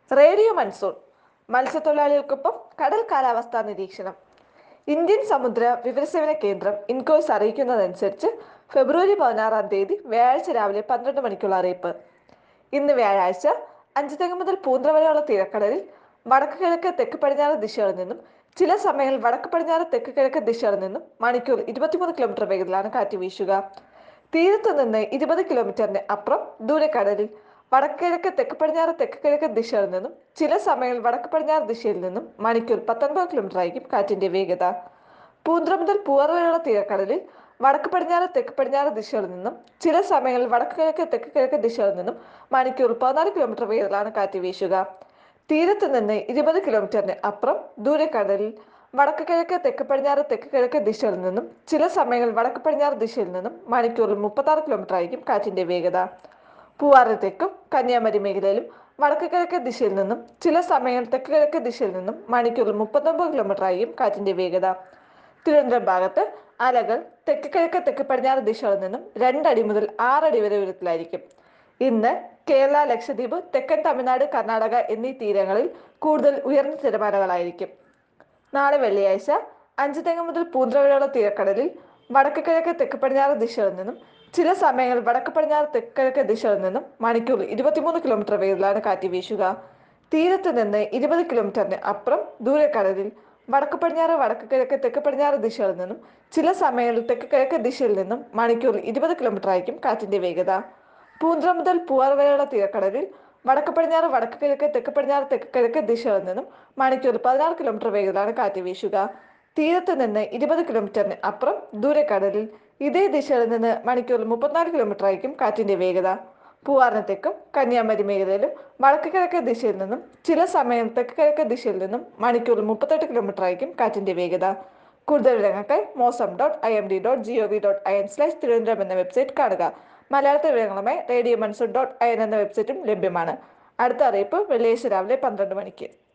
radio monsoon മത്സ്യത്തൊഴിലാളികൾക്കൊപ്പം കടൽ കാലാവസ്ഥാ നിരീക്ഷണം ഇന്ത്യൻ സമുദ്ര വിവരസേവന കേന്ദ്രം ഇൻകോയ്സ് അറിയിക്കുന്നതനുസരിച്ച് ഫെബ്രുവരി പതിനാറാം തീയതി വ്യാഴാഴ്ച രാവിലെ പന്ത്രണ്ട് മണിക്കുള്ള അറിയിപ്പ് ഇന്ന് വ്യാഴാഴ്ച അഞ്ചുതെങ്ങ് മുതൽ പൂന്ത്ര വരെയുള്ള തീരക്കടലിൽ വടക്ക് കിഴക്ക് തെക്ക് പടിഞ്ഞാറ് ദിശകളിൽ നിന്നും ചില സമയങ്ങളിൽ വടക്ക് പടിഞ്ഞാറ് തെക്ക് കിഴക്ക് ദിശകളിൽ നിന്നും മണിക്കൂർ ഇരുപത്തിമൂന്ന് കിലോമീറ്റർ വേഗത്തിലാണ് കാറ്റ് വീശുക തീരത്ത് നിന്ന് ഇരുപത് കിലോമീറ്ററിന് അപ്പുറം ദൂരക്കടലിൽ വടക്ക് കിഴക്ക് തെക്ക് പടിഞ്ഞാറ് തെക്ക് കിഴക്ക് ദിശകളിൽ നിന്നും ചില സമയങ്ങളിൽ വടക്ക് പടിഞ്ഞാറ് ദിശയിൽ നിന്നും മണിക്കൂർ പത്തൊൻപത് കിലോമീറ്റർ ആയിരിക്കും കാറ്റിന്റെ വേഗത പൂന്ത്ര മുതൽ പൂവാർ വരെയുള്ള തീരക്കടലിൽ വടക്ക് പടിഞ്ഞാറ് തെക്ക് പടിഞ്ഞാറ് ദിശകളിൽ നിന്നും ചില സമയങ്ങളിൽ വടക്ക് കിഴക്ക് തെക്ക് കിഴക്ക് ദിശകളിൽ നിന്നും മണിക്കൂർ പതിനാല് കിലോമീറ്റർ വേഗത്തിലാണ് കാറ്റ് വീശുക തീരത്ത് നിന്ന് ഇരുപത് കിലോമീറ്ററിന് അപ്പുറം ദൂരക്കടലിൽ വടക്ക് കിഴക്ക് തെക്ക് പടിഞ്ഞാറ് തെക്ക് കിഴക്ക് ദിശകളിൽ നിന്നും ചില സമയങ്ങളിൽ വടക്ക് പടിഞ്ഞാറ് ദിശയിൽ നിന്നും മണിക്കൂറിൽ മുപ്പത്താറ് കിലോമീറ്റർ ആയിരിക്കും കാറ്റിന്റെ വേഗത പൂവാറ് തെക്കും കന്യാകുമാരി മേഖലയിലും വടക്ക് കിഴക്ക് ദിശയിൽ നിന്നും ചില സമയങ്ങളിൽ തെക്ക് കിഴക്ക് ദിശയിൽ നിന്നും മണിക്കൂറിൽ മുപ്പത്തൊമ്പത് കിലോമീറ്റർ ആയിരിക്കും കാറ്റിന്റെ വേഗത തിരുവനന്തപുരം ഭാഗത്ത് അലകൾ തെക്ക് കിഴക്ക് തെക്ക് പടിഞ്ഞാറ് ദിശകളിൽ നിന്നും രണ്ടടി മുതൽ ആറടി വരെ ഉയരത്തിലായിരിക്കും ഇന്ന് കേരള ലക്ഷദ്വീപ് തെക്കൻ തമിഴ്നാട് കർണാടക എന്നീ തീരങ്ങളിൽ കൂടുതൽ ഉയർന്ന തിരമാലകളായിരിക്കും നാളെ വെള്ളിയാഴ്ച അഞ്ച് തെങ്ങ് മുതൽ പൂന്ത്ര വരെയുള്ള തീരക്കടലിൽ വടക്ക് കിഴക്ക് തെക്ക് പടിഞ്ഞാറ് ദിശകളിൽ നിന്നും ചില സമയങ്ങളിൽ വടക്ക് പടിഞ്ഞാറ് തെക്ക് കിഴക്ക് ദിശകളിൽ നിന്നും മണിക്കൂറിൽ ഇരുപത്തിമൂന്ന് കിലോമീറ്റർ വേഗത്തിലാണ് കാറ്റ് വീശുക തീരത്ത് നിന്ന് ഇരുപത് കിലോമീറ്ററിന് അപ്പുറം ദൂരക്കടലിൽ വടക്ക് പടിഞ്ഞാറ് വടക്ക് കിഴക്ക് തെക്ക് പടിഞ്ഞാറ് ദിശകളിൽ നിന്നും ചില സമയങ്ങളിൽ തെക്ക് കിഴക്ക് ദിശയിൽ നിന്നും മണിക്കൂറിൽ ഇരുപത് കിലോമീറ്റർ ആയിരിക്കും കാറ്റിന്റെ വേഗത പൂന്ത്ര മുതൽ പൂവാർ വരെയുള്ള തീരക്കടലിൽ വടക്ക് പടിഞ്ഞാറ് വടക്ക് കിഴക്ക് തെക്ക് പടിഞ്ഞാറ് തെക്ക് കിഴക്ക് ദിശകളിൽ നിന്നും മണിക്കൂറിൽ പതിനാറ് കിലോമീറ്റർ വേഗത്തിലാണ് കാറ്റ് വീശുക തീരത്ത് നിന്ന് ഇരുപത് കിലോമീറ്ററിന് അപ്പുറം ദൂരക്കടലിൽ ഇതേ ദിശയിൽ നിന്ന് മണിക്കൂറിൽ മുപ്പത്തിനാല് കിലോമീറ്റർ ആയിരിക്കും കാറ്റിന്റെ വേഗത പൂവാറിന് തെക്കും കന്യാകുമാരി മേഖലയിലും വടക്ക് കിഴക്ക് ദിശയിൽ നിന്നും ചില സമയം തെക്ക് കിഴക്ക് ദിശയിൽ നിന്നും മണിക്കൂറിൽ മുപ്പത്തെട്ട് കിലോമീറ്റർ ആയിരിക്കും കാറ്റിന്റെ വേഗത കൂടുതൽ വിവരങ്ങൾക്കായി mausam dot I M D dot G O V dot I N slash Thiruvananthapuram എന്ന വെബ്സൈറ്റ് കാണുക മലയാളത്തിൽ വിവരങ്ങളുമായി radio monsoon dot I N എന്ന വെബ്സൈറ്റും ലഭ്യമാണ് അടുത്ത അറിയിപ്പ് വെള്ളിയാഴ്ച രാവിലെ പന്ത്രണ്ട് മണിക്ക്